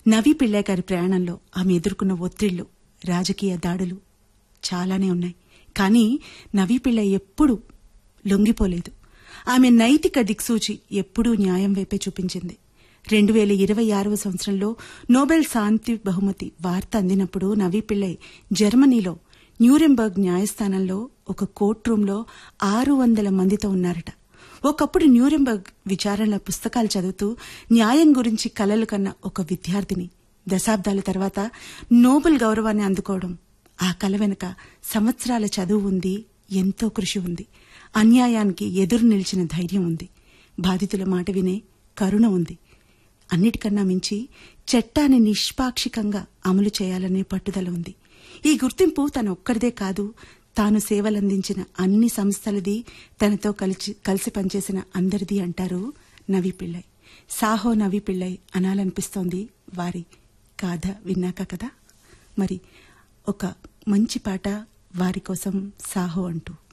నవీ పిళ్ళై గారి ప్రయాణంలో ఆమె ఎదుర్కొన్న ఒత్తిళ్లు రాజకీయ దాడులు చాలానే ఉన్నాయి కానీ నవీ పిళ్ళై ఎప్పుడూ లొంగిపోలేదు ఆమె నైతిక దిక్సూచి ఎప్పుడూ న్యాయం వైపే చూపించింది రెండు వేల ఇరవై ఆరవ సంవత్సరంలో నోబెల్ శాంతి బహుమతి వార్త అందినప్పుడు నవీ పిళ్ళై జర్మనీలో న్యూరెంబర్గ్ న్యాయస్థానంలో ఒక కోర్ట్ రూంలో ఆరు వందల మందితో ఉన్నారట ఒకప్పుడు న్యూరెంబర్గ్ విచారణల పుస్తకాలు చదువుతూ న్యాయం గురించి కలలు కన్న ఒక విద్యార్థిని దశాబ్దాల తర్వాత నోబెల్ గౌరవాన్ని అందుకోవడం ఆ కల వెనుక సంవత్సరాల చదువు ఉంది ఎంతో కృషి ఉంది అన్యాయానికి ఎదురు నిలిచిన ధైర్యం ఉంది బాధితుల మాట వినే కరుణ ఉంది అన్నిటికన్నా మించి చట్టాన్ని నిష్పాక్షికంగా అమలు చేయాలనే పట్టుదల ఉంది ఈ గుర్తింపు తన ఒక్కరిదే కాదు తాను సేవలందించిన అన్ని సంస్థలది తనతో కలిసి కలిసి పనిచేసిన అందరిది అంటారు నవీ పిళ్ళై సాహో నవీ పిళ్ళై అనాలనిపిస్తోంది వారి గాథ విన్నాక కదా మరి ఒక మంచి పాట వారి కోసం సాహో అంటూ